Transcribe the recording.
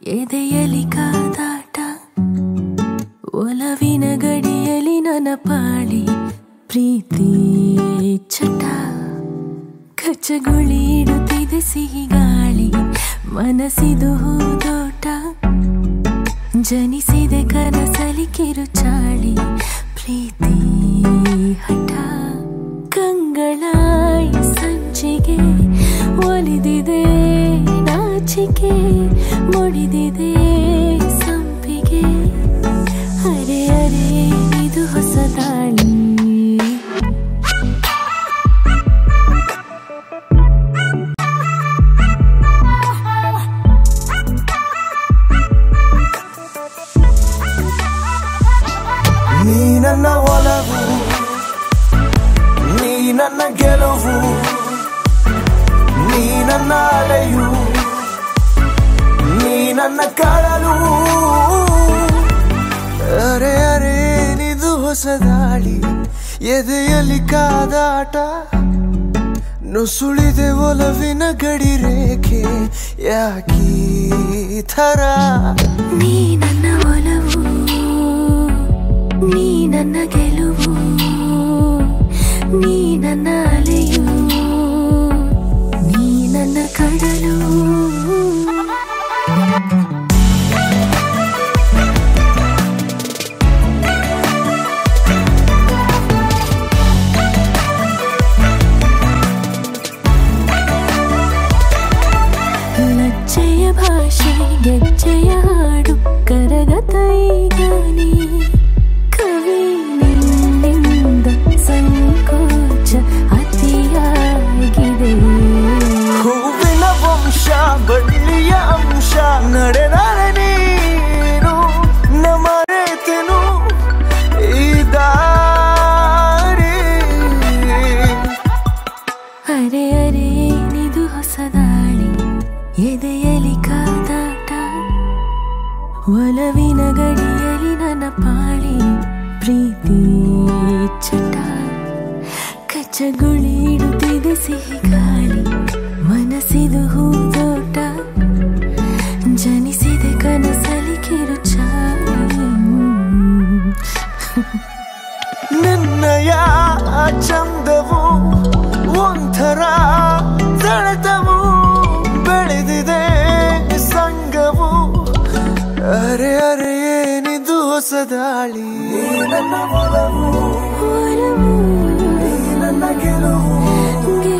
ಎದೆಯಲಿ ಕಾದಾಟ ಒಲವಿನ ಗಡಿಯಲಿ ನನ್ನ ಪಾಳಿ ಪ್ರೀತಿ ಚಟ ಕಚ್ಚಗುಳಿ ಇಡುತ್ತಿದೆ ಸಿಹಿ ಗಾಳಿ ಮನಸ್ಸಿದು ಹೂದೋಟ ಜನಿಸಿದೆ ಕನಸಲಿ ಕಿರುಚಾಳಿ ಪ್ರೀತಿ ಹಠ ಕಂಗಳಾಯಿ ಸಂಚಿಗೆ ಒಲಿದಿದೆ ನಾಚಿಕೆ ಮುಡಿದಿದೆ ಸಂಪಿಗೆ ಅರೆ ಅರೆ ಇದು ಹೊಸ ದಾಳಿ ನೀ ನನ್ನ ಒಲವು ನೀ ನನ್ನ ಗೆಲುವು ನೀ ನನ್ನ ಅಲೆಯು ನೀ ನನ್ನ ಕಳಲು ಅರೆ ಅರೆ ಏನಿದು ಹೊಸ ದಾಳಿ ಎದೆಯಲ್ಲಿ ಕಾದಾಟ ನುಸುಳಿದೆ ಒಲವಿನ ಗಡಿ ರೇಖೆ ಯಾಕೀ ಥರ ನೀ ನನ್ನ ಒಲವು ನೀ ನನ್ನ ಗೆಲುವು ನೀ ನನ್ನ ಅಲೆಯು ನೀ ನನ್ನ ಕಡಲು ಲಜ್ಜೆಯ ಭಾಷೆ ಗೆಜ್ಜೆಯ ಹಾಡು ಕರಗತ ಈಗ ನೀ ಕವಿ ನಿನ್ನಿಂದ ಸಂಕೋಚ ಅತಿಯಾಗಿದೆ ಹೂವಿನ ವಂಶ ಬಳ್ಳಿಯ ಅಂಶ ನಡೆದಾರೆ ನೀನು ನ ಮರೆತೆನು ಈ ದಾರಿ ಅರೆ ಅರೆ ಏನಿದು ಹೊಸ ದಾಳಿ ಎದೆಯಲಿ ಕಾದಾಟ ಒಲವಿನ ಗಡಿಯಲಿ ನನ್ನ ಪಾಳಿ ಪ್ರೀತಿ ಚಟ ಕಚ್ಚಗುಳಿ ಇಡುತ್ತಿದೆ ಸಿಹಿ ಗಾಳಿ ಮನಸ್ಸಿದು ಹೂದೋಟ ಜನಿಸಿದೆ ಕನಸಲಿ ಕಿರುಚಾಳಿ ನಿನ್ನಯ ಚಂದವು ಒಂಥರ ಸೆಳೆತವು ಬೆಳೆದಿದೆ ಸಂಗವು ಅರೆ ಅರೆ ಏನಿದು ಹೊಸ ದಾಳಿ ನನ್ನ ಒಲವು ಒಲವು ನನ್ನ ಗೆಲುವು ಗೆಲುವು